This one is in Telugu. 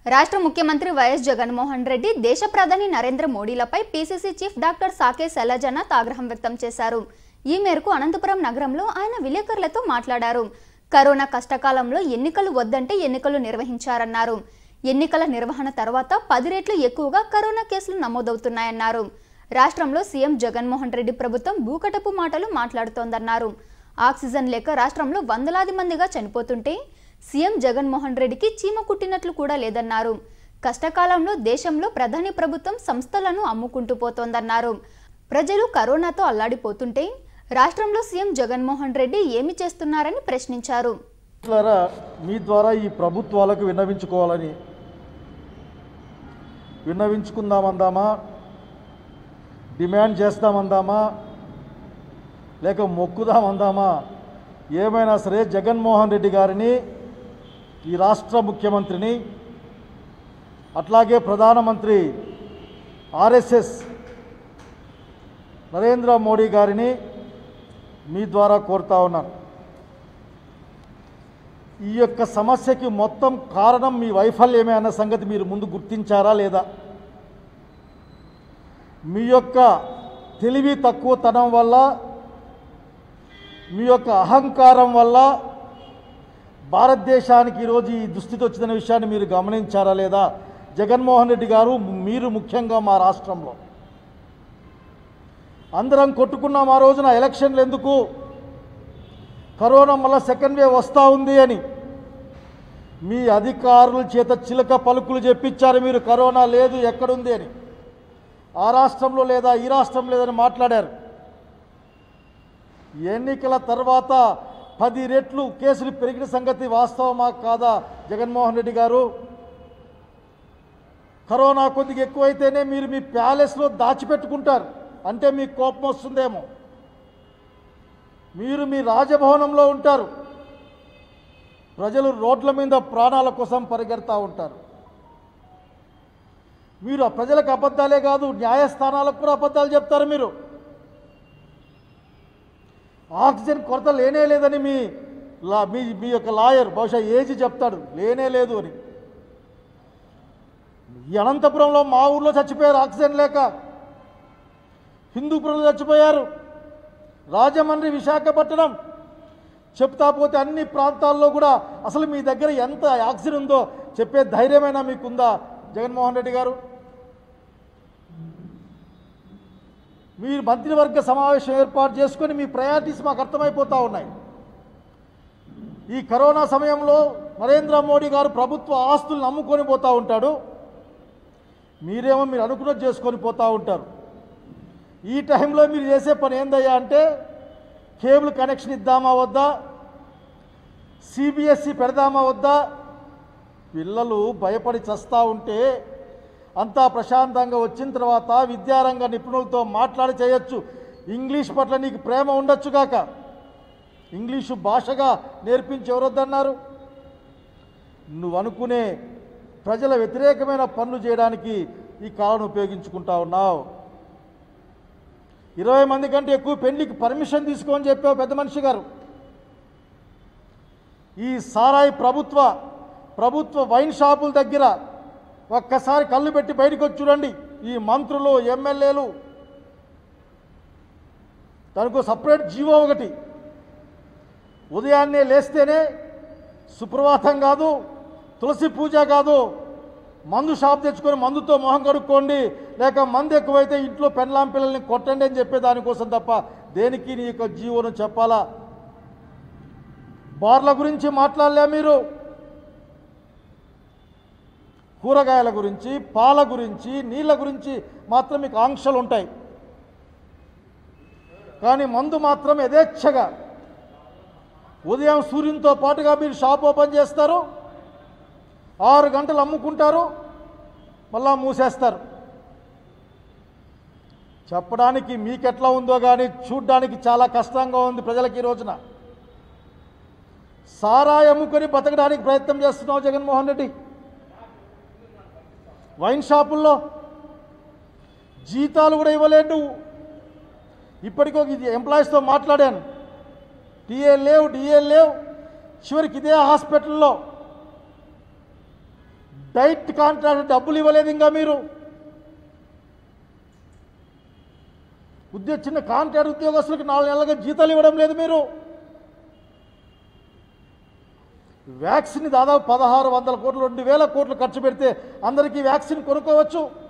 రాష్ట్ర ముఖ్యమంత్రి వైఎస్ జగన్మోహన్ రెడ్డి దేశ ప్రధాని నరేంద్ర మోడీలపై PCC chief doctor Sake Sailajanath ఆగ్రహం వ్యక్తం చేశారు ఈ మేరకు అనంతపురం నగరంలో ఆయన విలేకరులతో మాట్లాడారు కరోనా కష్టకాలంలో ఎన్నికలు వద్దంటే ఎన్నికలు నిర్వహించారన్నారు ఎన్నికల నిర్వహణ తర్వాత పది రెట్లు ఎక్కువగా కరోనా కేసులు నమోదవుతున్నాయన్నారు రాష్ట్రంలో సీఎం జగన్మోహన్ రెడ్డి ప్రభుత్వం భూకటపు మాటలు మాట్లాడుతోందన్నారు ఆక్సిజన్ లేక రాష్ట్రంలో వందలాది మందిగా చనిపోతుంటే సీఎం జగన్మోహన్ రెడ్డికి చీమ కుట్టినట్లు కూడా లేదన్నారు కష్టకాలంలో దేశంలో ప్రధాని ప్రభుత్వం సంస్థలను అమ్ముకుంటూ పోతోందన్నారు ప్రజలు కరోనాతో అల్లాడిపోతుంటే రాష్ట్రంలో సీఎం జగన్మోహన్ రెడ్డి ఏమి చేస్తున్నారని ప్రశ్నించారు మిత్రులారా మీ ద్వారా ఈ ప్రభుత్వాలకు విన్నవించుకోవాలని విన్నవించుకుందామందామా డిమాండ్ చేస్తామందామా లేక మొక్కుదామందామా ఏమైనా సరే జగన్మోహన్ రెడ్డి గారిని ఈ రాష్ట్ర ముఖ్యమంత్రిని అట్లాగే ప్రధానమంత్రి ఆర్ఎస్ఎస్ నరేంద్ర మోడీ గారిని మీ ద్వారా కోరుతా ఉన్నాను ఈ యొక్క సమస్యకి మొత్తం కారణం మీ వైఫల్యమే అన్న సంగతి మీరు ముందు గుర్తించారా లేదా మీ యొక్క తెలివి తక్కువతనం వల్ల మీ యొక్క అహంకారం వల్ల భారతదేశానికి ఈరోజు ఈ దుస్థితి వచ్చిన విషయాన్ని మీరు గమనించారా లేదా జగన్మోహన్ రెడ్డి గారు మీరు ముఖ్యంగా మా రాష్ట్రంలో అందరం కొట్టుకున్నాం ఆ రోజున ఎలక్షన్లు ఎందుకు కరోనా మళ్ళా సెకండ్ వేవ్ వస్తూ ఉంది అని మీ అధికారుల చేత చిలక పలుకులు చెప్పించారు మీరు కరోనా లేదు ఎక్కడుంది అని ఆ రాష్ట్రంలో లేదా ఈ రాష్ట్రం లేదని మాట్లాడారు ఎన్నికల తర్వాత పది రెట్లు కేసులు పెరిగిన సంగతి వాస్తవమా కాదా జగన్మోహన్ రెడ్డి గారు కరోనా కొద్దిగా ఎక్కువైతేనే మీరు మీ ప్యాలెస్లో దాచిపెట్టుకుంటారు అంటే మీకు కోపం వస్తుందేమో మీరు మీ రాజభవనంలో ఉంటారు ప్రజలు రోడ్ల మీద ప్రాణాల కోసం పరిగెడతా ఉంటారు మీరు ఆ ప్రజలకు అబద్ధాలే కాదు న్యాయస్థానాలకు కూడా అబద్ధాలు చెప్తారు మీరు ఆక్సిజన్ కొరత లేనే లేదని మీ లా మీ మీ యొక్క లాయర్ బహుశా ఏజీ చెప్తాడు లేనే లేదు అని ఈ అనంతపురంలో మా ఊర్లో చచ్చిపోయారు ఆక్సిజన్ లేక హిందూపురంలో చచ్చిపోయారు రాజమండ్రి విశాఖపట్నం చెప్తా పోతే అన్ని ప్రాంతాల్లో కూడా అసలు మీ దగ్గర ఎంత ఆక్సిజన్ ఉందో చెప్పే ధైర్యమైనా మీకుందా జగన్మోహన్ రెడ్డి గారు మీరు మంత్రివర్గ సమావేశం ఏర్పాటు చేసుకొని మీ ప్రయారిటీస్ మాకు అర్థమైపోతూ ఉన్నాయి ఈ కరోనా సమయంలో నరేంద్ర మోడీ గారు ప్రభుత్వ ఆస్తులను అమ్ముకొని పోతూ ఉంటాడు మీరేమో మీరు అనుకున్నది చేసుకొని పోతూ ఉంటారు ఈ టైంలో మీరు చేసే పని ఏందయ్యా అంటే కేబుల్ కనెక్షన్ ఇద్దామా వద్దా సిబిఎస్ఈ పెడదామా వద్దా పిల్లలు భయపడి చస్తూ ఉంటే అంతా ప్రశాంతంగా వచ్చిన తర్వాత విద్యారంగ నిపుణులతో మాట్లాడి చేయొచ్చు ఇంగ్లీష్ పట్ల నీకు ప్రేమ ఉండొచ్చు కాక ఇంగ్లీషు భాషగా నేర్పించి ఎవరొద్దన్నారు నువ్వు అనుకునే ప్రజల వ్యతిరేకమైన పనులు చేయడానికి ఈ కాలం ఉపయోగించుకుంటా ఉన్నావు ఇరవై మంది కంటే ఎక్కువ పెళ్లికి పర్మిషన్ తీసుకోని చెప్పావు పెద్ద మనిషి గారు ఈ సారాయి ప్రభుత్వ ప్రభుత్వ వైన్ షాపుల దగ్గర ఒక్కసారి కళ్ళు పెట్టి బయటకు వచ్చి చూడండి ఈ మంత్రులు ఎమ్మెల్యేలు దానికో సపరేట్ జీవో ఒకటి ఉదయాన్నే లేస్తేనే సుప్రభాతం కాదు తులసి పూజ కాదు మందు షాప్ తెచ్చుకొని మందుతో మొహం కడుక్కోండి లేక మందు ఎక్కువైతే ఇంట్లో పెన్లాం పిల్లల్ని కొట్టండి అని చెప్పే దానికోసం తప్ప దేనికి నీ యొక్క జీవోను చెప్పాలా బార్ల గురించి మాట్లాడలే మీరు కూరగాయల గురించి పాల గురించి నీళ్ళ గురించి మాత్రం మీకు ఆంక్షలు ఉంటాయి కానీ మందు మాత్రం యథేచ్ఛగా ఉదయం సూర్యునితో పాటుగా మీరు షాప్ ఓపెన్ చేస్తారు ఆరు గంటలు అమ్ముకుంటారు మళ్ళా మూసేస్తారు చెప్పడానికి మీకెట్లా ఉందో కానీ చూడ్డానికి చాలా కష్టంగా ఉంది ప్రజలకు ఈ రోజున సారాయి అమ్ముకొని బతకడానికి ప్రయత్నం చేస్తున్నావు జగన్మోహన్ రెడ్డి వైన్ షాపుల్లో జీతాలు కూడా ఇవ్వలేదు నువ్వు ఇప్పటికో ఇది ఎంప్లాయీస్తో మాట్లాడాను టీఏ లేవు డిఏ లేవు చివరికి ఇదే హాస్పిటల్లో డైట్ కాంట్రాక్ట్ డబ్బులు ఇవ్వలేదు ఇంకా మీరు ఉద్యోగ చిన్న కాంట్రాక్ట్ ఉద్యోగస్తులకు నాలుగు నెలలుగా జీతాలు ఇవ్వడం లేదు మీరు వ్యాక్సిన్ దాదాపు పదహారు వందల కోట్లు రెండు వేల కోట్లు ఖర్చు పెడితే అందరికీ వ్యాక్సిన్ కొనుక్కోవచ్చు